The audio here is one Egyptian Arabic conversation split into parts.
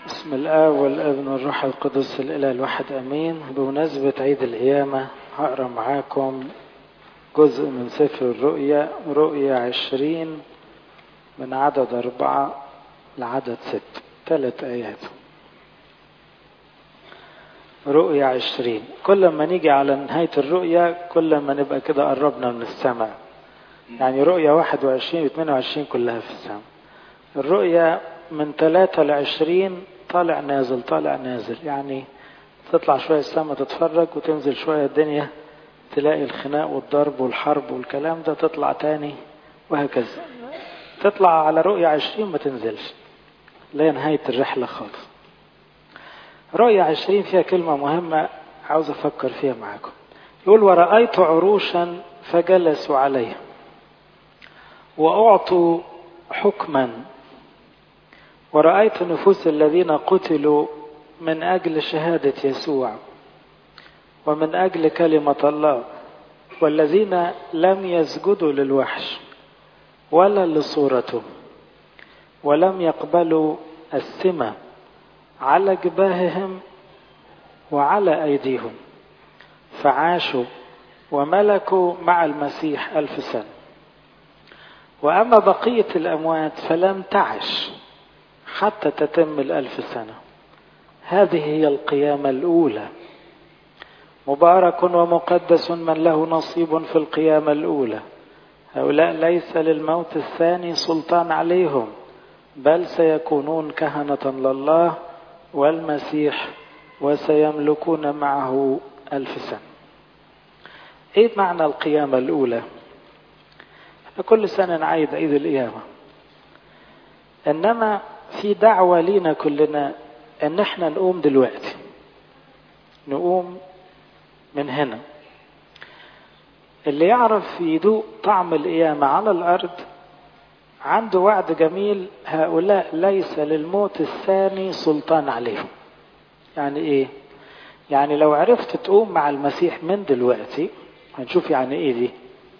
بسم الآب والابن والروح القدس الإله الواحد أمين بمناسبة عيد القيامة هقرا معاكم جزء من سفر الرؤيا رؤيا عشرين من عدد أربعة لعدد ست ثلاث آيات رؤيا عشرين كل ما نيجي على نهاية الرؤيا كل ما نبقى كده قربنا من السماء يعني رؤيا واحد وعشرين واثنين وعشرين كلها في السماء الرؤيا من ثلاثة لعشرين طالع نازل طالع نازل يعني تطلع شوية السماء تتفرج وتنزل شوية الدنيا تلاقي الخناق والضرب والحرب والكلام ده تطلع تاني وهكذا تطلع على رؤية عشرين ما تنزلش لا نهاية الرحلة خالص رؤية عشرين فيها كلمة مهمة عاوز أفكر فيها معاكم يقول ورأيت عروشا فجلسوا عليها وأعطوا حكما ورأيت نفوس الذين قتلوا من أجل شهادة يسوع ومن أجل كلمة الله والذين لم يسجدوا للوحش ولا لصورته ولم يقبلوا السمة على جباههم وعلى أيديهم فعاشوا وملكوا مع المسيح ألف سنة وأما بقية الأموات فلم تعش حتى تتم الألف سنة هذه هي القيامة الأولى مبارك ومقدس من له نصيب في القيامة الأولى هؤلاء ليس للموت الثاني سلطان عليهم بل سيكونون كهنة لله والمسيح وسيملكون معه ألف سنة ايه معنى القيامة الأولى احنا كل سنة نعيد عيد القيامة انما في دعوة لينا كلنا ان احنا نقوم دلوقتي نقوم من هنا اللي يعرف يدوق طعم القيامة على الأرض عنده وعد جميل هؤلاء ليس للموت الثاني سلطان عليهم يعني ايه يعني لو عرفت تقوم مع المسيح من دلوقتي هنشوف يعني ايه دي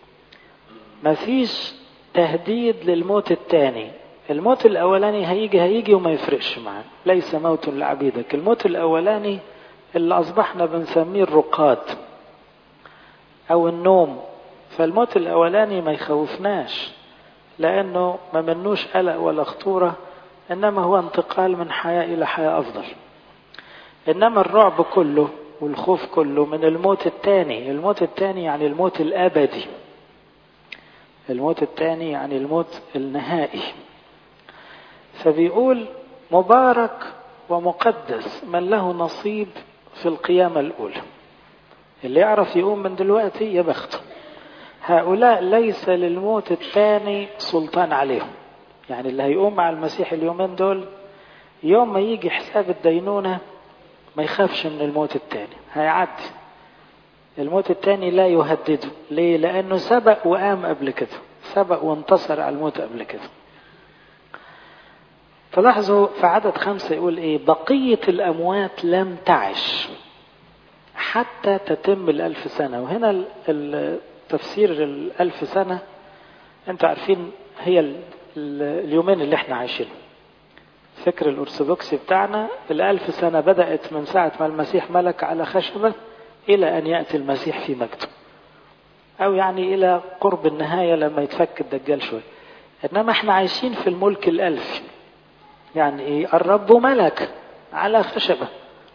مفيش تهديد للموت الثاني الموت الاولاني هيجي هيجي وما يفرقش معاه ليس موت لعبيدك الموت الاولاني اللي اصبحنا بنسميه الرقاد او النوم فالموت الاولاني ما يخوفناش لانه ما منوش قلق ولا خطوره انما هو انتقال من حياه الى حياه افضل انما الرعب كله والخوف كله من الموت الثاني الموت الثاني يعني الموت الابدي الموت الثاني يعني الموت النهائي فبيقول مبارك ومقدس من له نصيب في القيامة الأولى اللي يعرف يقوم من دلوقتي يا بخته هؤلاء ليس للموت الثاني سلطان عليهم يعني اللي هيقوم مع المسيح اليومين دول يوم ما يجي حساب الدينونة ما يخافش من الموت الثاني هيعدي الموت الثاني لا يهدده ليه لأنه سبق وقام قبل كده سبق وانتصر على الموت قبل كده تلاحظوا في عدد خمسة يقول ايه بقية الأموات لم تعش حتى تتم الألف سنة وهنا التفسير الألف سنة انتوا عارفين هي اليومين اللي احنا عايشينهم فكر الأرثوذكسي بتاعنا الألف سنة بدأت من ساعة ما المسيح ملك على خشبة إلى أن يأتي المسيح في مجده أو يعني إلى قرب النهاية لما يتفك الدجال شوية إنما احنا عايشين في الملك الألفي يعني ايه الرب ملك على خشبة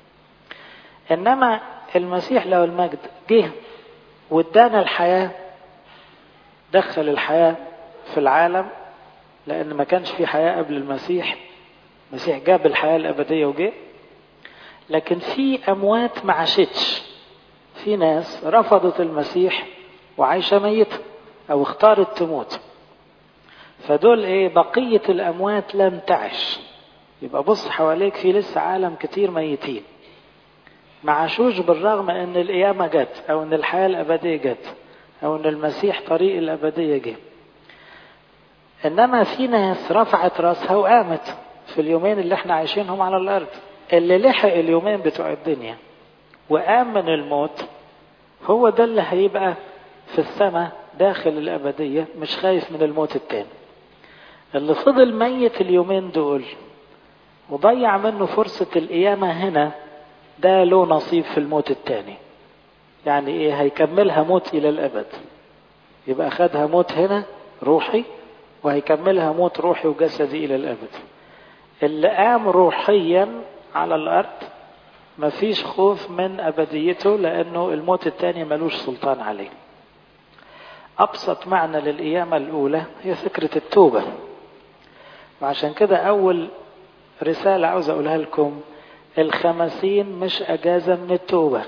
انما المسيح له المجد جه وادانا الحياة دخل الحياة في العالم لان ما كانش في حياة قبل المسيح المسيح جاب الحياة الابدية وجه لكن في اموات ما عاشتش في ناس رفضت المسيح وعايشة ميتة او اختارت تموت فدول ايه بقية الاموات لم تعش يبقى بص حواليك في لسه عالم كتير ميتين ما عاشوش بالرغم ان القيامة جت او ان الحياة الابدية جت او ان المسيح طريق الابدية جه انما في ناس رفعت راسها وقامت في اليومين اللي احنا عايشينهم على الارض اللي لحق اليومين بتوع الدنيا وقام من الموت هو ده اللي هيبقى في السماء داخل الابدية مش خايف من الموت التاني اللي فضل ميت اليومين دول وضيع منه فرصة القيامة هنا ده له نصيب في الموت الثاني يعني ايه هيكملها موت الى الابد يبقى خدها موت هنا روحي وهيكملها موت روحي وجسدي الى الابد اللي قام روحيا على الارض مفيش خوف من ابديته لانه الموت الثاني ملوش سلطان عليه ابسط معنى للقيامة الاولى هي فكرة التوبة وعشان كده اول رسالة عاوز اقولها لكم الخمسين مش اجازة من التوبة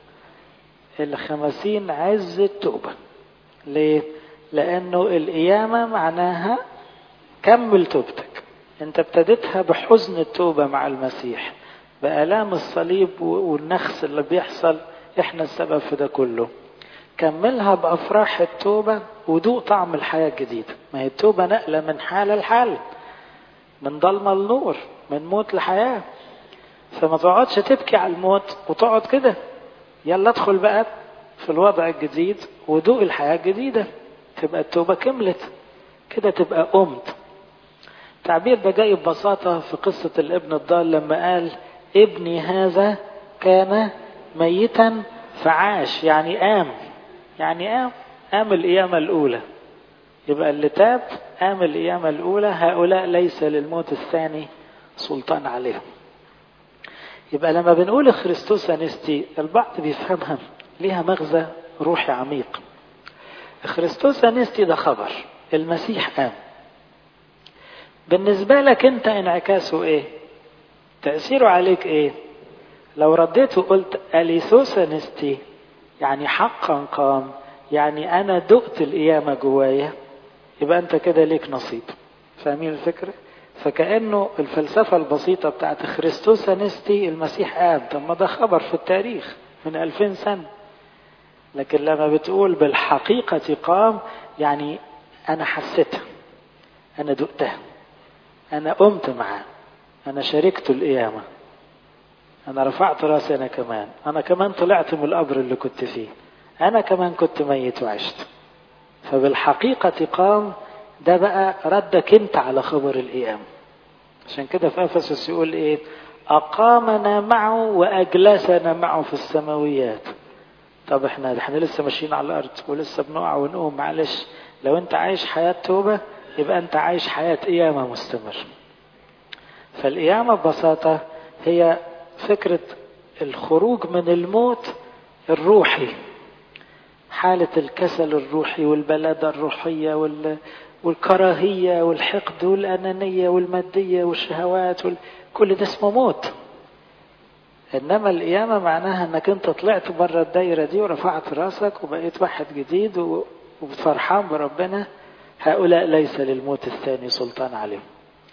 الخمسين عز التوبة ليه؟ لأنه القيامة معناها كمل توبتك أنت ابتديتها بحزن التوبة مع المسيح بآلام الصليب والنخس اللي بيحصل إحنا السبب في ده كله كملها بأفراح التوبة ودوق طعم الحياة الجديدة ما هي التوبة نقلة من حالة لحال من ضلمة لنور من موت لحياة فما تقعدش تبكي على الموت وتقعد كده يلا ادخل بقى في الوضع الجديد ودوق الحياة الجديدة تبقى التوبة كملت كده تبقى قمت تعبير ده جاي ببساطة في قصة الابن الضال لما قال ابني هذا كان ميتا فعاش يعني قام يعني قام قام القيامة الأولى يبقى اللي تاب قام القيامة الأولى هؤلاء ليس للموت الثاني سلطان عليهم يبقى لما بنقول خريستوس انستي البعض بيفهمها ليها مغزى روحي عميق خريستوس انستي ده خبر المسيح قام بالنسبة لك انت انعكاسه ايه تأثيره عليك ايه لو رديت وقلت أليسوس انستي يعني حقا قام يعني انا دقت القيامة جوايا يبقى انت كده ليك نصيب فاهمين الفكرة فكأنه الفلسفة البسيطة بتاعت خريستوس انستي المسيح قام طب ما ده خبر في التاريخ من ألفين سنة لكن لما بتقول بالحقيقة قام يعني أنا حسيتها أنا دقتها أنا قمت معاه أنا شاركت القيامة أنا رفعت راسي أنا كمان أنا كمان طلعت من القبر اللي كنت فيه أنا كمان كنت ميت وعشت فبالحقيقة قام ده بقى ردك انت على خبر القيامة عشان كده في افسس يقول ايه اقامنا معه واجلسنا معه في السماويات طب احنا احنا لسه ماشيين على الارض ولسه بنقع ونقوم معلش لو انت عايش حياة توبة يبقى انت عايش حياة قيامة مستمر فالقيامة ببساطة هي فكرة الخروج من الموت الروحي حالة الكسل الروحي والبلادة الروحية وال... والكراهية والحقد والأنانية والمادية والشهوات وال... كل ده اسمه موت إنما القيامة معناها إنك أنت طلعت بره الدايرة دي ورفعت راسك وبقيت واحد جديد و... وفرحان بربنا هؤلاء ليس للموت الثاني سلطان عليهم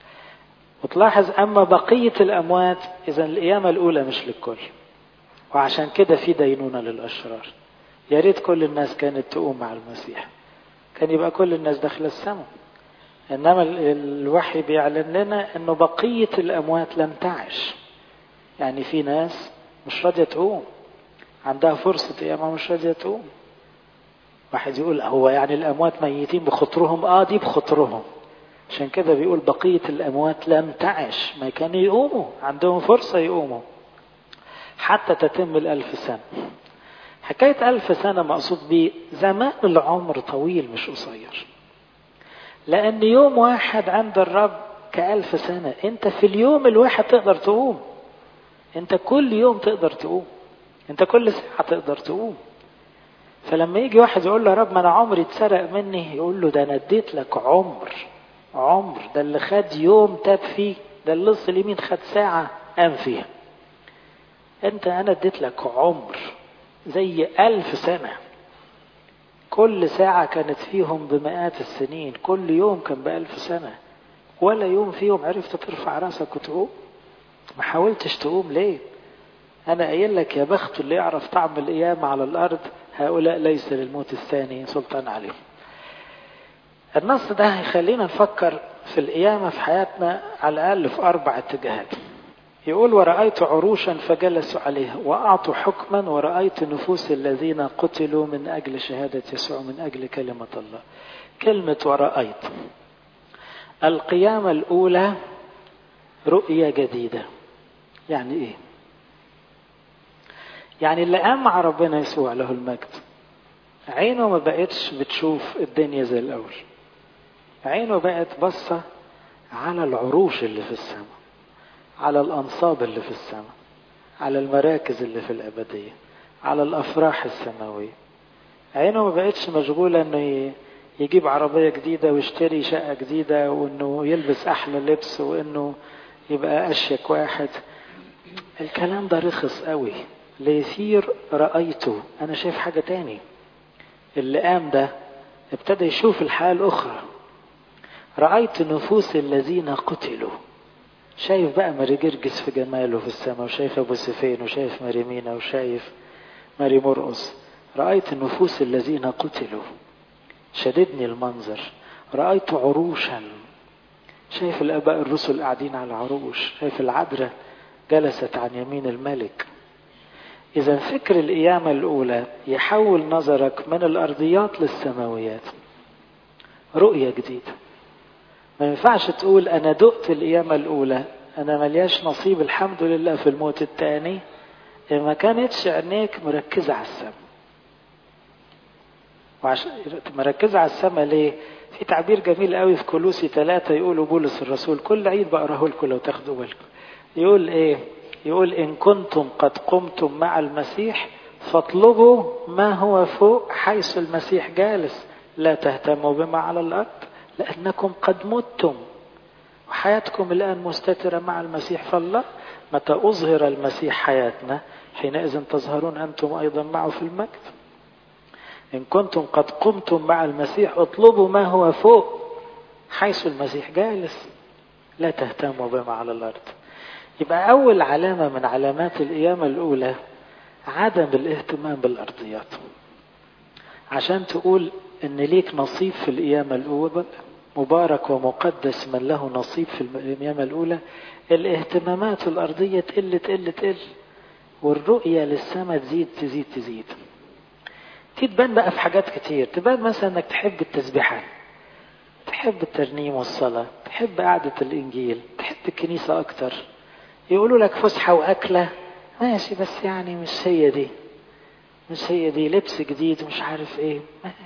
وتلاحظ أما بقية الأموات إذا القيامة الأولى مش للكل وعشان كده في دينونة للأشرار يا ريت كل الناس كانت تقوم مع المسيح كان يبقى كل الناس داخلة السماء إنما الوحي بيعلن لنا إنه بقية الأموات لم تعش يعني في ناس مش راضية تقوم عندها فرصة قيامة مش راضية تقوم واحد يقول هو يعني الأموات ميتين بخطرهم آه دي بخطرهم عشان كده بيقول بقية الأموات لم تعش ما كانوا يقوموا عندهم فرصة يقوموا حتى تتم الألف سنة حكاية ألف سنة مقصود بيه زمان العمر طويل مش قصير لأن يوم واحد عند الرب كألف سنة أنت في اليوم الواحد تقدر تقوم أنت كل يوم تقدر تقوم أنت كل ساعة تقدر تقوم فلما يجي واحد يقول له يا رب ما أنا عمري اتسرق مني يقول له ده أنا اديت لك عمر عمر ده اللي خد يوم تاب فيه ده اللص اليمين خد ساعة قام فيها أنت أنا اديت لك عمر زي ألف سنة كل ساعة كانت فيهم بمئات السنين كل يوم كان بألف سنة ولا يوم فيهم عرفت ترفع راسك وتقوم ما حاولتش تقوم ليه أنا قايل لك يا بخت اللي يعرف طعم القيامة على الأرض هؤلاء ليس للموت الثاني سلطان عليهم النص ده هيخلينا نفكر في القيامة في حياتنا على الأقل في أربع اتجاهات يقول ورأيت عروشا فجلسوا عليها وأعطوا حكما ورأيت نفوس الذين قتلوا من أجل شهادة يسوع من أجل كلمة الله كلمة ورأيت القيامة الأولى رؤية جديدة يعني ايه يعني اللي قام مع ربنا يسوع له المجد عينه ما بقتش بتشوف الدنيا زي الاول عينه بقت بصة على العروش اللي في السماء على الأنصاب اللي في السماء على المراكز اللي في الأبدية على الأفراح السماوية عينه ما بقتش مشغولة انه يجيب عربية جديدة ويشتري شقة جديدة وانه يلبس احلى لبس وانه يبقى اشيك واحد الكلام ده رخص قوي ليثير رأيته انا شايف حاجة تاني اللي قام ده ابتدى يشوف الحياة الاخرى رأيت نفوس الذين قتلوا شايف بقى ماري جرجس في جماله في السماء وشايف ابو سفين وشايف ماري مينا وشايف ماري مرقص رأيت النفوس الذين قتلوا شددني المنظر رأيت عروشا شايف الآباء الرسل قاعدين على العروش شايف العذراء جلست عن يمين الملك إذا فكر القيامة الأولى يحول نظرك من الأرضيات للسماويات رؤية جديدة ما ينفعش تقول أنا دقت القيامة الأولى أنا ملياش نصيب الحمد لله في الموت الثاني ما كانتش عينيك مركزة على السماء وعشان مركزة على السماء ليه؟ في تعبير جميل قوي في كولوسي ثلاثة يقولوا بولس الرسول كل عيد بقراه لكم لو تاخدوا بالكم يقول ايه؟ يقول إن كنتم قد قمتم مع المسيح فاطلبوا ما هو فوق حيث المسيح جالس لا تهتموا بما على الأرض لأنكم قد متم وحياتكم الآن مستترة مع المسيح فالله متى أظهر المسيح حياتنا حينئذ تظهرون أنتم أيضا معه في المجد إن كنتم قد قمتم مع المسيح اطلبوا ما هو فوق حيث المسيح جالس لا تهتموا بما على الأرض يبقى أول علامة من علامات القيامة الأولى عدم الاهتمام بالأرضيات عشان تقول إن ليك نصيب في القيامة الأولى مبارك ومقدس من له نصيب في القيامة الأولى الاهتمامات الأرضية تقل تقل تقل والرؤية للسماء تزيد تزيد تزيد دي تبان بقى في حاجات كتير تبان مثلا انك تحب التسبيحات تحب الترنيم والصلاة تحب قعدة الإنجيل تحب الكنيسة أكتر يقولوا لك فسحة وأكلة ماشي بس يعني مش هي دي مش هي دي لبس جديد مش عارف ايه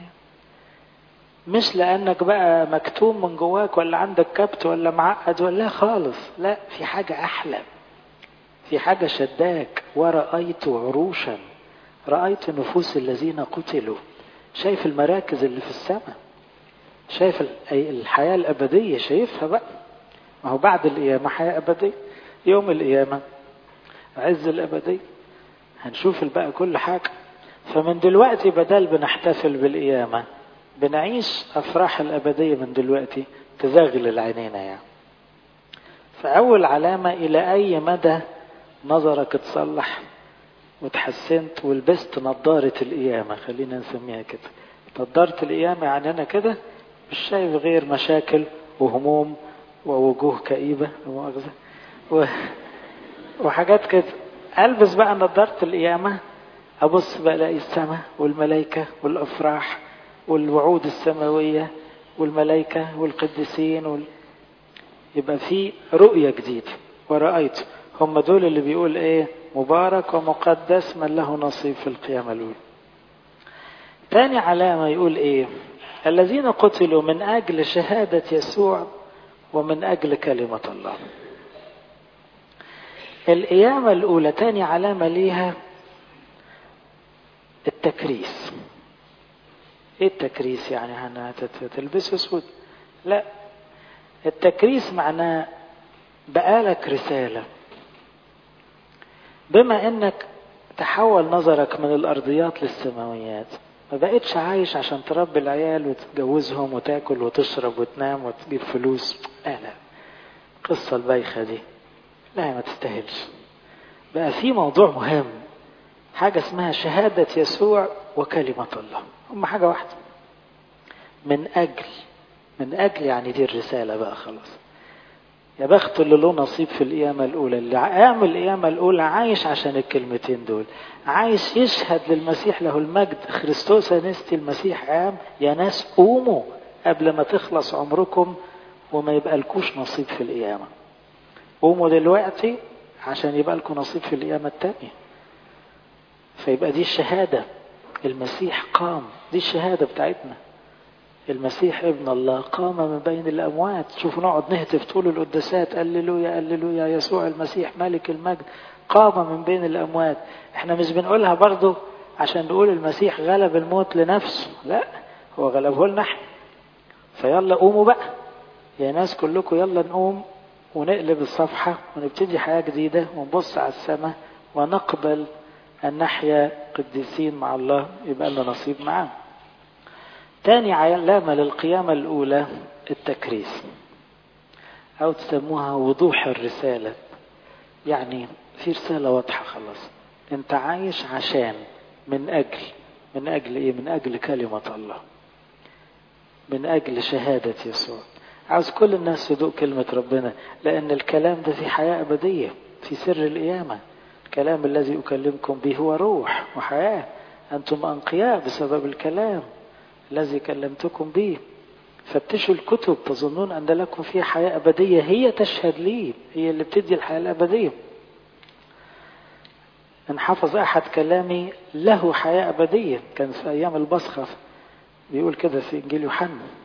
مش لأنك بقى مكتوم من جواك ولا عندك كبت ولا معقد ولا خالص لا في حاجة أحلى في حاجة شداك ورأيت عروشا رأيت نفوس الذين قتلوا شايف المراكز اللي في السماء شايف الحياة الأبدية شايفها بقى ما هو بعد القيامة حياة أبدية يوم القيامة عز الأبدية هنشوف بقى كل حاجة فمن دلوقتي بدل بنحتفل بالقيامة بنعيش أفراح الأبدية من دلوقتي تزغلل عينينا يعني فأول علامة إلى أي مدى نظرك اتصلح وتحسنت ولبست نظارة القيامة خلينا نسميها كده نظارة القيامة يعني أنا كده مش شايف غير مشاكل وهموم ووجوه كئيبة مؤاخذة و... وحاجات كده ألبس بقى نظارة القيامة أبص بقى ألاقي السماء والملائكة والأفراح والوعود السماوية والملائكة والقديسين وال... يبقى في رؤية جديدة ورأيت هم دول اللي بيقول ايه مبارك ومقدس من له نصيب في القيامة الأولى تاني علامة يقول ايه الذين قتلوا من أجل شهادة يسوع ومن أجل كلمة الله القيامة الأولى تاني علامة ليها التكريس ايه التكريس يعني هتلبس اسود لا التكريس معناه بقالك رسالة بما انك تحول نظرك من الارضيات للسماويات ما بقتش عايش عشان تربي العيال وتتجوزهم وتاكل وتشرب وتنام وتجيب فلوس لا لا القصة البايخة دي لا ما تستاهلش بقى في موضوع مهم حاجة اسمها شهادة يسوع وكلمة الله هم حاجة واحدة من أجل من أجل يعني دي الرسالة بقى خلاص يا بخت اللي له نصيب في القيامة الأولى اللي قام القيامة الأولى عايش عشان الكلمتين دول عايش يشهد للمسيح له المجد خريستوس أنستي المسيح قام يا ناس قوموا قبل ما تخلص عمركم وما يبقى لكوش نصيب في القيامة قوموا دلوقتي عشان يبقى لكم نصيب في القيامة التانية فيبقى دي الشهادة المسيح قام دي الشهادة بتاعتنا المسيح ابن الله قام من بين الأموات شوفوا نقعد نهتف طول القداسات هللويا هللويا يسوع المسيح ملك المجد قام من بين الأموات احنا مش بنقولها برضو عشان نقول المسيح غلب الموت لنفسه لا هو غلبه لنا احنا فيلا قوموا بقى يا ناس كلكم يلا نقوم ونقلب الصفحة ونبتدي حياة جديدة ونبص على السماء ونقبل أن نحيا قديسين مع الله يبقى لنا نصيب معاه تاني علامة للقيامة الأولى التكريس أو تسموها وضوح الرسالة يعني في رسالة واضحة خلاص أنت عايش عشان من أجل من أجل إيه؟ من أجل كلمة الله من أجل شهادة يسوع عاوز كل الناس تدوق كلمة ربنا لأن الكلام ده في حياة أبدية في سر القيامة الكلام الذي أكلمكم به هو روح وحياة أنتم أنقياء بسبب الكلام الذي كلمتكم به فتشوا الكتب تظنون أن لكم فيها حياة أبدية هي تشهد لي هي اللي بتدي الحياة الأبدية إن حفظ أحد كلامي له حياة أبدية كان في أيام البصخة بيقول كده في إنجيل يوحنا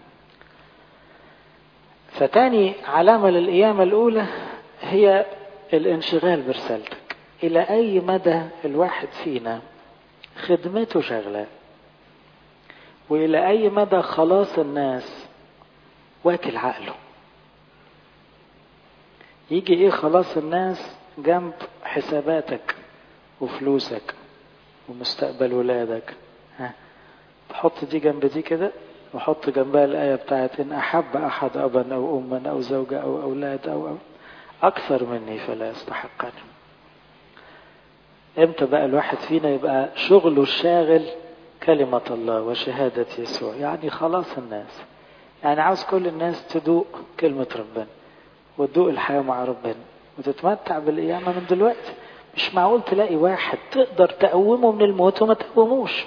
فتاني علامة للقيامة الأولى هي الانشغال برسالتك إلى أي مدى الواحد فينا خدمته شغلة وإلى أي مدى خلاص الناس واكل عقله يجي إيه خلاص الناس جنب حساباتك وفلوسك ومستقبل ولادك ها تحط دي جنب دي كده وحط جنبها الآية بتاعت إن أحب أحد أبا أو أما أو زوجة أو أولاد أو, أو أكثر مني فلا يستحقني امتى بقى الواحد فينا يبقى شغله الشاغل كلمة الله وشهادة يسوع يعني خلاص الناس يعني عاوز كل الناس تدوق كلمة ربنا وتدوق الحياة مع ربنا وتتمتع بالقيامة من دلوقتي مش معقول تلاقي واحد تقدر تقومه من الموت وما تقوموش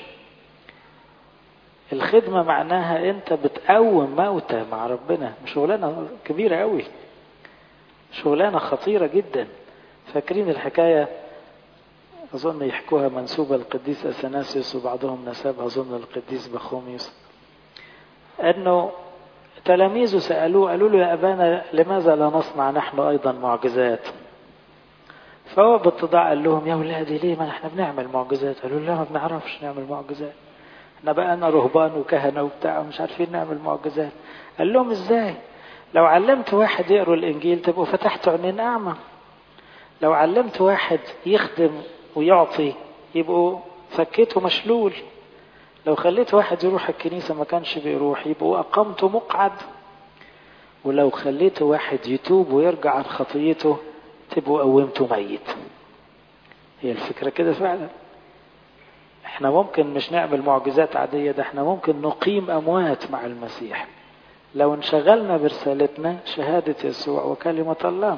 الخدمة معناها انت بتقوم موتى مع ربنا شغلانة كبيرة قوي شغلانة خطيرة جدا فاكرين الحكاية أظن يحكوها منسوبة القديس أثناسيوس وبعضهم نسبها أظن القديس بخوميوس أنه تلاميذه سألوه قالوا له يا أبانا لماذا لا نصنع نحن أيضا معجزات فهو باتضاع قال لهم يا ولادي ليه ما احنا بنعمل معجزات قالوا لا ما بنعرفش نعمل معجزات احنا بقى رهبان وكهنة وبتاع ومش عارفين نعمل معجزات قال لهم ازاي لو علمت واحد يقروا الانجيل تبقوا فتحتوا عينين اعمى لو علمت واحد يخدم ويعطي يبقوا فكيته مشلول لو خليت واحد يروح الكنيسة ما كانش بيروح يبقوا أقمته مقعد ولو خليت واحد يتوب ويرجع عن خطيته تبقوا قومته ميت هي الفكرة كده فعلا احنا ممكن مش نعمل معجزات عادية ده احنا ممكن نقيم أموات مع المسيح لو انشغلنا برسالتنا شهادة يسوع وكلمة الله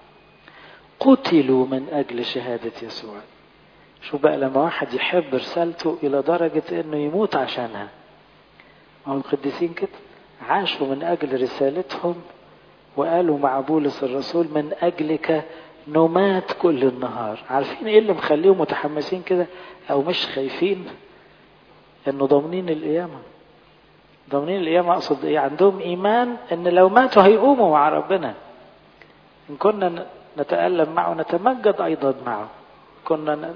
قتلوا من أجل شهادة يسوع شو بقى لما واحد يحب رسالته إلى درجة إنه يموت عشانها ما هو القديسين كده عاشوا من أجل رسالتهم وقالوا مع بولس الرسول من أجلك نمات كل النهار عارفين إيه اللي مخليهم متحمسين كده أو مش خايفين إنه ضامنين القيامة ضامنين القيامة أقصد إيه عندهم إيمان إن لو ماتوا هيقوموا مع ربنا إن كنا نتألم معه نتمجد أيضا معه كنا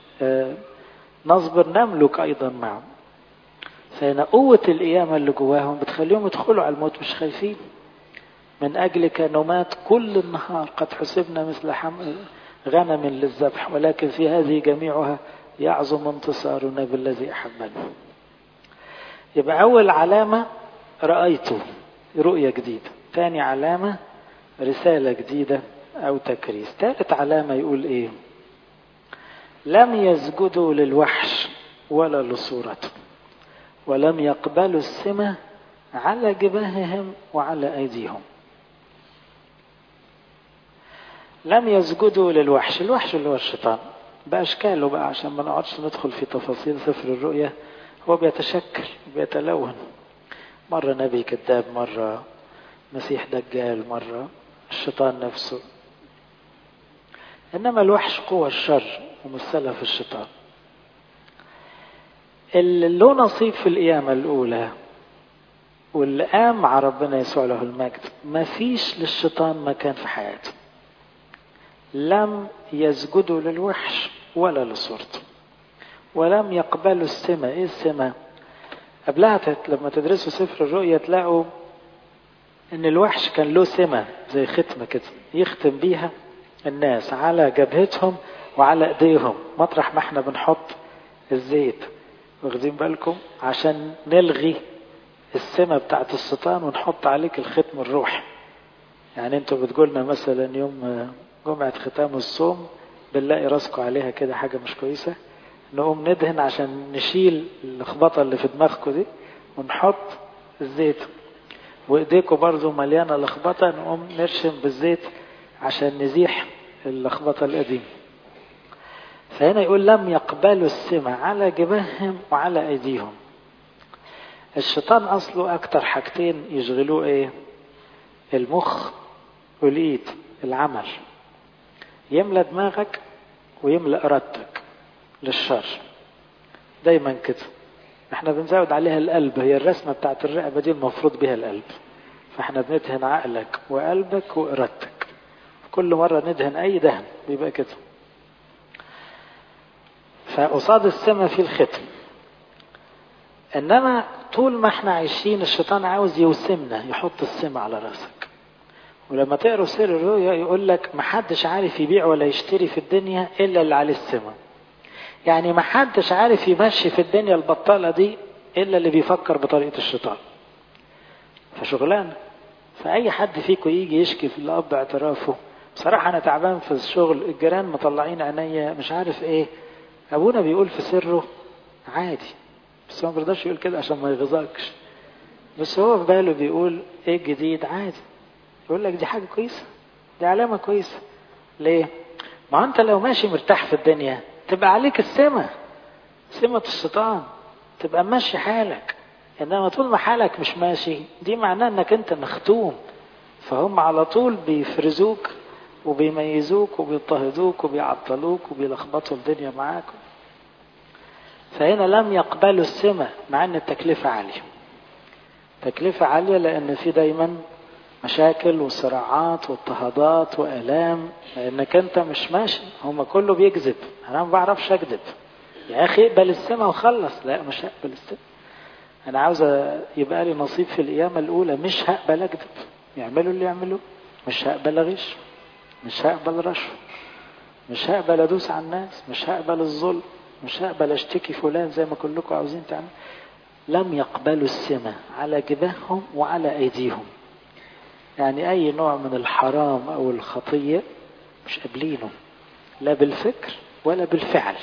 نصبر نملك أيضا معه فهنا قوة القيامة اللي جواهم بتخليهم يدخلوا على الموت مش خايفين من أجلك نمات كل النهار قد حسبنا مثل حم... غنم للذبح ولكن في هذه جميعها يعظم انتصارنا بالذي أحبنا يبقى أول علامة رأيته رؤية جديدة ثاني علامة رسالة جديدة أو تكريس ثالث علامة يقول إيه لم يسجدوا للوحش ولا لصورته ولم يقبلوا السمة على جباههم وعلى أيديهم لم يسجدوا للوحش الوحش اللي هو الشيطان بأشكاله بقى عشان ما نقعدش ندخل في تفاصيل سفر الرؤيا هو بيتشكل بيتلون مرة نبي كذاب مرة مسيح دجال مرة الشيطان نفسه إنما الوحش قوة الشر ومثلها في الشيطان اللي له نصيب في القيامة الأولى واللي قام مع ربنا يسوع له المجد ما فيش للشيطان مكان في حياته لم يسجدوا للوحش ولا لصورته ولم يقبلوا السمة ايه السمة قبلها لما تدرسوا سفر الرؤيا تلاقوا ان الوحش كان له سمة زي ختمة كده يختم بيها الناس على جبهتهم وعلى ايديهم مطرح ما احنا بنحط الزيت واخدين بالكم عشان نلغي السمة بتاعت الشيطان ونحط عليك الختم الروحي يعني انتوا بتقولنا مثلا يوم جمعة ختام الصوم بنلاقي راسكم عليها كده حاجة مش كويسة نقوم ندهن عشان نشيل اللخبطة اللي في دماغكم دي ونحط الزيت وايديكم برضو مليانة لخبطة نقوم نرشم بالزيت عشان نزيح اللخبطة القديمة فهنا يقول لم يقبلوا السمع على جباههم وعلى ايديهم الشيطان اصله اكتر حاجتين يشغلوه ايه المخ والايد العمل يملى دماغك ويملى ارادتك للشر دايما كده احنا بنزود عليها القلب هي الرسمه بتاعت الرقبه دي المفروض بها القلب فاحنا بندهن عقلك وقلبك وارادتك كل مره ندهن اي دهن بيبقى كده فقصاد السماء في الختم انما طول ما احنا عايشين الشيطان عاوز يوسمنا يحط السم على راسك ولما تقروا سر الرؤيا يقول لك محدش عارف يبيع ولا يشتري في الدنيا الا اللي عليه السماء يعني محدش عارف يمشي في الدنيا البطالة دي الا اللي بيفكر بطريقة الشيطان فشغلانة فأي حد فيكم يجي يشكي في الأب اعترافه بصراحة أنا تعبان في الشغل الجيران مطلعين عينيا مش عارف إيه أبونا بيقول في سره عادي بس هو ما بيرضاش يقول كده عشان ما يغيظكش بس هو في باله بيقول ايه الجديد عادي يقول لك دي حاجه كويسه دي علامه كويسه ليه ما انت لو ماشي مرتاح في الدنيا تبقى عليك السمة سمة الشيطان تبقى ماشي حالك انما طول ما حالك مش ماشي دي معناه انك انت مختوم فهم على طول بيفرزوك وبيميزوك وبيضطهدوك وبيعطلوك وبيلخبطوا الدنيا معاكم فهنا لم يقبلوا السمة مع ان التكلفة عالية تكلفة عالية لان في دايما مشاكل وصراعات واضطهادات والام لانك انت مش ماشي هم كله بيكذب انا ما بعرفش اكذب يا اخي اقبل السمة وخلص لا مش هقبل السمة انا عاوز يبقى لي نصيب في القيامة الاولى مش هقبل اكذب يعملوا اللي يعملوه مش هقبل اغش مش هقبل رشوة مش هقبل ادوس على الناس مش هقبل الظلم مش هقبل اشتكي فلان زي ما كلكم عاوزين تعملوا لم يقبلوا السمة على جباههم وعلى ايديهم يعني اي نوع من الحرام او الخطية مش قابلينه لا بالفكر ولا بالفعل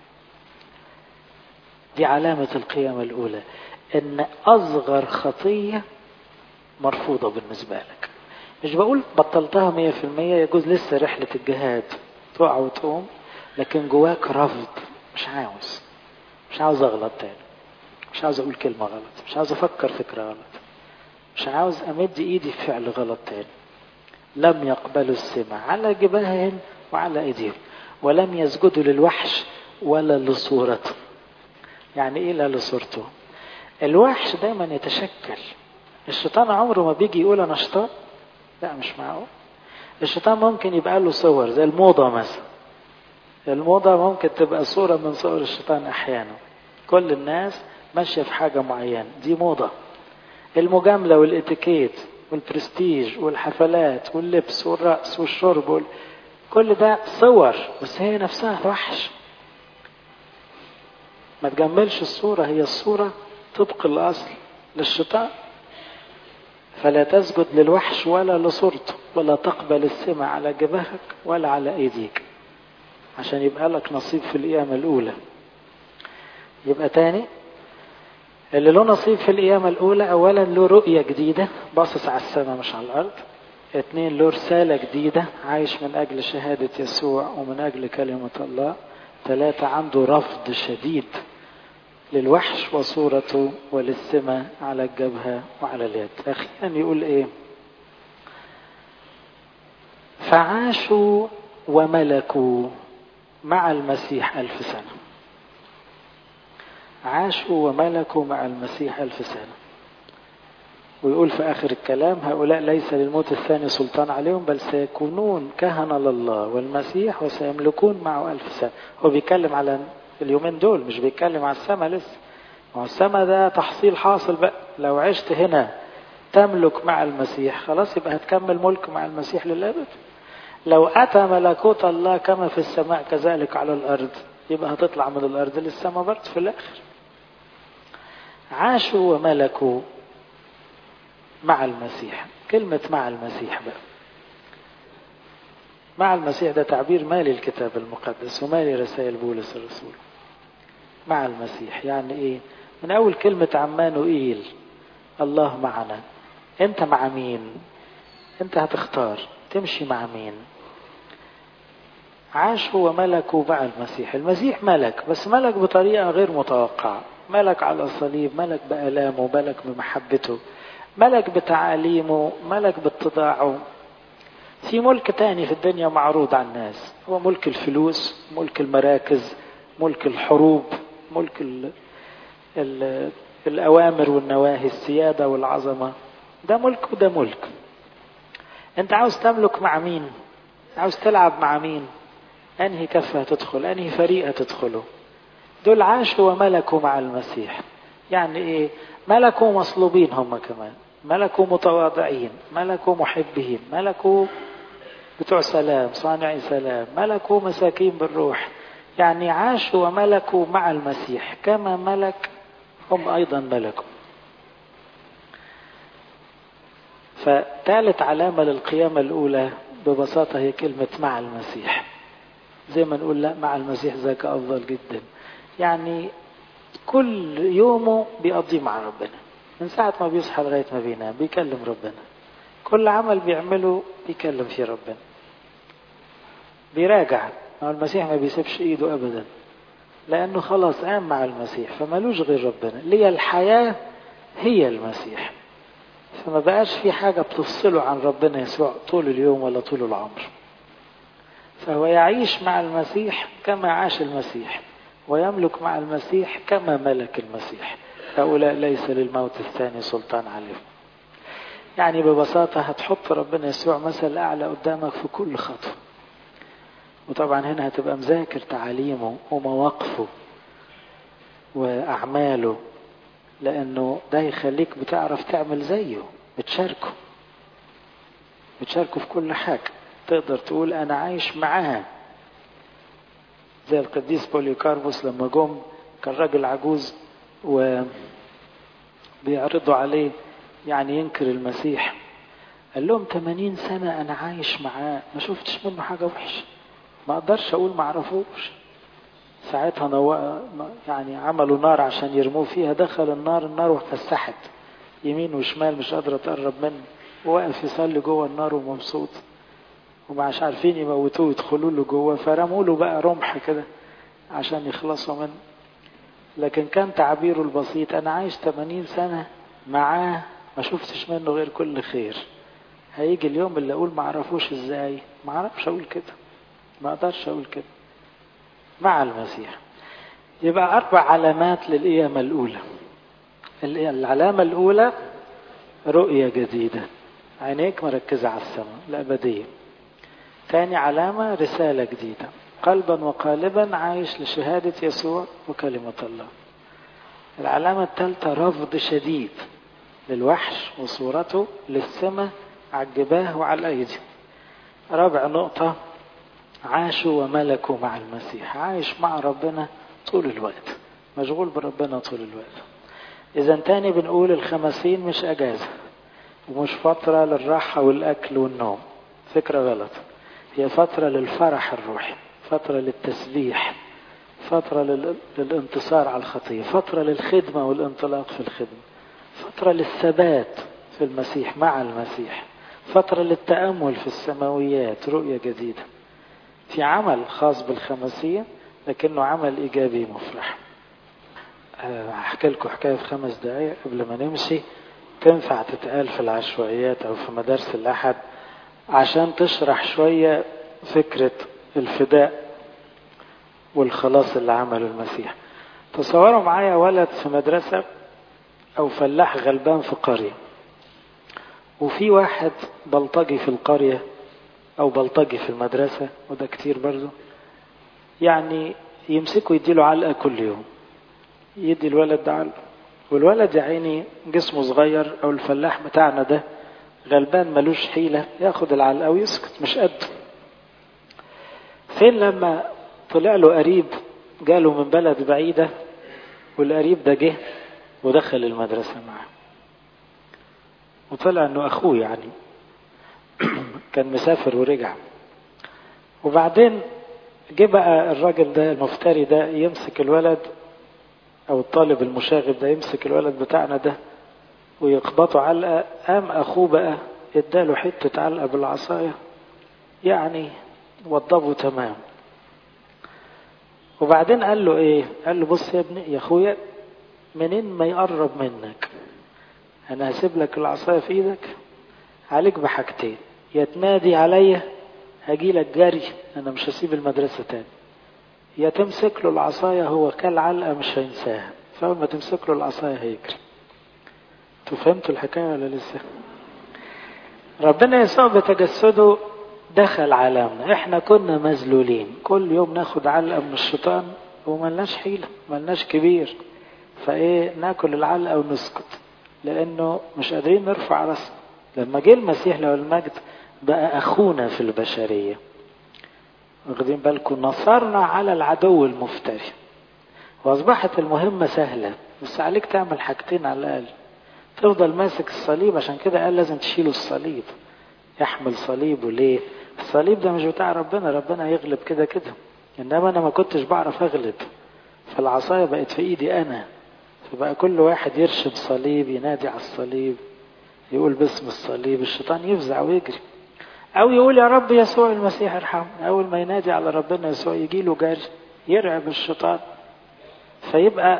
دي علامة القيامة الاولى ان اصغر خطية مرفوضة بالنسبة لك مش بقول بطلتها مية في المية يجوز لسه رحلة الجهاد تقع وتقوم لكن جواك رفض مش عاوز مش عاوز اغلط تاني مش عاوز اقول كلمة غلط مش عاوز افكر فكرة غلط مش عاوز امد ايدي في فعل غلط تاني لم يقبلوا السمع على جباههم وعلى ايديهم ولم يسجدوا للوحش ولا لصورته يعني ايه لا لصورته الوحش دايما يتشكل الشيطان عمره ما بيجي يقول انا شيطان لا مش معقول الشيطان ممكن يبقى له صور زي الموضة مثلا الموضة ممكن تبقى صورة من صور الشيطان أحيانا كل الناس ماشية في حاجة معينة دي موضة المجاملة والاتيكيت والبرستيج والحفلات واللبس والرقص والشرب وال... كل ده صور بس هي نفسها وحش ما تجملش الصورة هي الصورة طبق الأصل للشيطان فلا تسجد للوحش ولا لصورته ولا تقبل السمع على جبهك ولا على ايديك عشان يبقى لك نصيب في القيامة الأولى يبقى تاني اللي له نصيب في القيامة الأولى أولا له رؤية جديدة باصص على السماء مش على الأرض اثنين له رسالة جديدة عايش من أجل شهادة يسوع ومن أجل كلمة الله ثلاثة عنده رفض شديد للوحش وصورته وللسمة على الجبهة وعلى اليد أخيرا يقول إيه فعاشوا وملكوا مع المسيح ألف سنة عاشوا وملكوا مع المسيح ألف سنة ويقول في آخر الكلام هؤلاء ليس للموت الثاني سلطان عليهم بل سيكونون كهنة لله والمسيح وسيملكون معه ألف سنة هو بيتكلم على اليومين دول مش بيتكلم على السماء لسه ما هو السماء ده تحصيل حاصل بقى لو عشت هنا تملك مع المسيح خلاص يبقى هتكمل ملك مع المسيح للأبد لو أتى ملكوت الله كما في السماء كذلك على الأرض يبقى هتطلع من الأرض للسماء برضه في الآخر عاشوا وملكوا مع المسيح كلمة مع المسيح بقى مع المسيح ده تعبير مالي الكتاب المقدس ومالي رسائل بولس الرسول مع المسيح يعني ايه من اول كلمة عمانوئيل الله معنا انت مع مين انت هتختار تمشي مع مين عاشوا وملكوا مع المسيح المسيح ملك بس ملك بطريقة غير متوقعة ملك على الصليب ملك بألامه ملك بمحبته ملك بتعاليمه ملك باتضاعه في ملك تاني في الدنيا معروض على الناس هو ملك الفلوس ملك المراكز ملك الحروب ملك ال ال الأوامر والنواهي السيادة والعظمة ده ملك وده ملك انت عاوز تملك مع مين عاوز تلعب مع مين انهي كفة هتدخل انهي فريق هتدخله دول عاشوا وملكوا مع المسيح يعني ايه ملكوا مصلوبين هم كمان ملكوا متواضعين ملكوا محبين ملكوا بتوع سلام صانعي سلام ملكوا مساكين بالروح يعني عاشوا وملكوا مع المسيح كما ملك هم أيضا ملكوا فثالث علامة للقيامة الأولى ببساطة هي كلمة مع المسيح زي ما نقول لا مع المسيح ذاك أفضل جدا يعني كل يومه بيقضيه مع ربنا من ساعة ما بيصحى لغاية ما بينام بيكلم ربنا كل عمل بيعمله بيكلم فيه ربنا بيراجع ما المسيح ما بيسيبش ايده ابدا لانه خلاص قام مع المسيح فمالوش غير ربنا ليه الحياة هي المسيح فما بقاش في حاجة بتفصله عن ربنا يسوع طول اليوم ولا طول العمر فهو يعيش مع المسيح كما عاش المسيح ويملك مع المسيح كما ملك المسيح هؤلاء ليس للموت الثاني سلطان عليهم يعني ببساطة هتحط ربنا يسوع مثل أعلى قدامك في كل خطوة وطبعا هنا هتبقى مذاكر تعاليمه ومواقفه وأعماله لأنه ده يخليك بتعرف تعمل زيه بتشاركه بتشاركه في كل حاجة تقدر تقول أنا عايش معاه زي القديس بوليكاربوس لما جم كان راجل عجوز وبيعرضوا عليه يعني ينكر المسيح قال لهم 80 سنة أنا عايش معاه ما شفتش منه حاجة وحشة ما أقدرش أقول ما أعرفوش ساعتها نو... يعني عملوا نار عشان يرموه فيها دخل النار النار واتفسحت يمين وشمال مش قادرة تقرب منه وواقف يصلي جوه النار ومبسوط ومش عارفين يموتوه يدخلوا له جوه فرموا له بقى رمح كده عشان يخلصوا منه لكن كان تعبيره البسيط انا عايش 80 سنة معاه ما شفتش منه غير كل خير هيجي اليوم اللي اقول ما اعرفوش ازاي ما اعرفش اقول كده ما اقدرش اقول كده مع المسيح يبقى اربع علامات للقيامة الاولى العلامة الاولى رؤية جديدة عينيك مركزة على السماء الابدية ثاني علامة رسالة جديدة قلبا وقالبا عايش لشهادة يسوع وكلمة الله العلامة الثالثة رفض شديد للوحش وصورته للسماء على الجباه وعلى الأيدي رابع نقطة عاشوا وملكوا مع المسيح عايش مع ربنا طول الوقت مشغول بربنا طول الوقت إذا تاني بنقول الخمسين مش أجازة ومش فترة للراحة والأكل والنوم فكرة غلط هي فترة للفرح الروحي فترة للتسبيح فترة للانتصار على الخطية فترة للخدمة والانطلاق في الخدمة فترة للثبات في المسيح مع المسيح فترة للتأمل في السماويات رؤية جديدة في عمل خاص بالخمسية لكنه عمل إيجابي مفرح أحكي لكم حكاية في خمس دقايق قبل ما نمشي تنفع تتقال في العشوائيات أو في مدارس الأحد عشان تشرح شوية فكرة الفداء والخلاص اللي عمله المسيح تصوروا معايا ولد في مدرسة أو فلاح غلبان في قرية وفي واحد بلطجي في القرية أو بلطجي في المدرسة وده كتير برضه يعني يمسكه يديله علقة كل يوم يدي الولد ده علقة والولد يا عيني جسمه صغير أو الفلاح بتاعنا ده غلبان ملوش حيلة ياخد العلقة ويسكت مش قده فين لما طلع له قريب جاله من بلد بعيدة والقريب ده جه ودخل المدرسة معاه وطلع انه اخوه يعني كان مسافر ورجع وبعدين جه بقى الراجل ده المفتري ده يمسك الولد او الطالب المشاغب ده يمسك الولد بتاعنا ده ويخبطه علقه قام اخوه بقى اداله حته علقه بالعصايه يعني وضبه تمام وبعدين قال له ايه قال له بص يا ابني يا اخويا منين ما يقرب منك انا هسيب لك العصايه في ايدك عليك بحاجتين يا تنادي عليا هجي لك جري انا مش هسيب المدرسه تاني يا تمسك له العصايه هو كل علقه مش هينساها فاول ما تمسك له العصايه هيجري انتوا فهمتوا الحكايه ولا لسه ربنا يسوع بتجسده دخل عالمنا احنا كنا مذلولين كل يوم ناخد علقه من الشيطان وملناش حيله ملناش كبير فايه ناكل العلقه ونسكت لانه مش قادرين نرفع راسنا لما جه المسيح له المجد بقى اخونا في البشريه واخدين بالكم نصرنا على العدو المفتري واصبحت المهمه سهله بس عليك تعمل حاجتين على الاقل تفضل ماسك الصليب عشان كده قال لازم تشيلوا الصليب يحمل صليبه ليه الصليب ده مش بتاع ربنا ربنا يغلب كده كده انما انا ما كنتش بعرف اغلب فالعصايه بقت في ايدي انا فبقى كل واحد يرشم صليب ينادي على الصليب يقول باسم الصليب الشيطان يفزع ويجري او يقول يا رب يسوع المسيح ارحمني اول ما ينادي على ربنا يسوع يجي له جري يرعب الشيطان فيبقى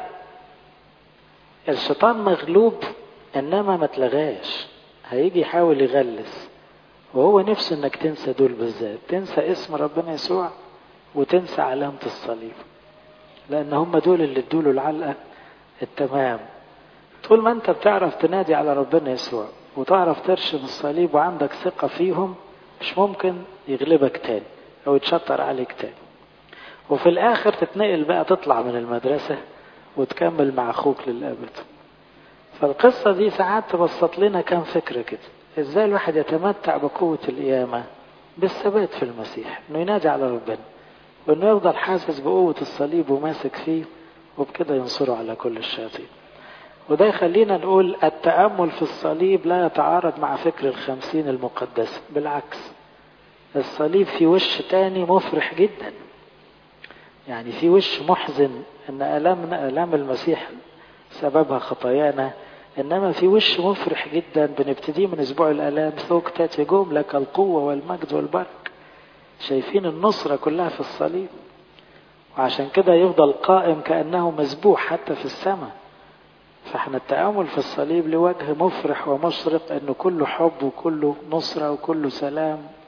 الشيطان مغلوب انما ما اتلغاش هيجي يحاول يغلس وهو نفسه انك تنسى دول بالذات تنسى اسم ربنا يسوع وتنسى علامة الصليب لان هم دول اللي ادوله العلقة التمام طول ما انت بتعرف تنادي على ربنا يسوع وتعرف ترشم الصليب وعندك ثقة فيهم مش ممكن يغلبك تاني او يتشطر عليك تاني وفي الاخر تتنقل بقى تطلع من المدرسة وتكمل مع اخوك للابد فالقصة دي ساعات تبسط لنا كام فكرة كده ازاي الواحد يتمتع بقوة القيامة بالثبات في المسيح انه ينادي على ربنا وانه يفضل حاسس بقوة الصليب وماسك فيه وبكده ينصره على كل الشياطين وده يخلينا نقول التأمل في الصليب لا يتعارض مع فكر الخمسين المقدسة بالعكس الصليب في وش تاني مفرح جدا يعني في وش محزن ان ألمنا ألام المسيح سببها خطايانا إنما في وش مفرح جدا بنبتدي من أسبوع الآلام ثوك تاتي جوم لك القوة والمجد والبرك شايفين النصرة كلها في الصليب وعشان كده يفضل قائم كأنه مسبوح حتى في السماء فاحنا التأمل في الصليب لوجه مفرح ومشرق انه كله حب وكله نصرة وكله سلام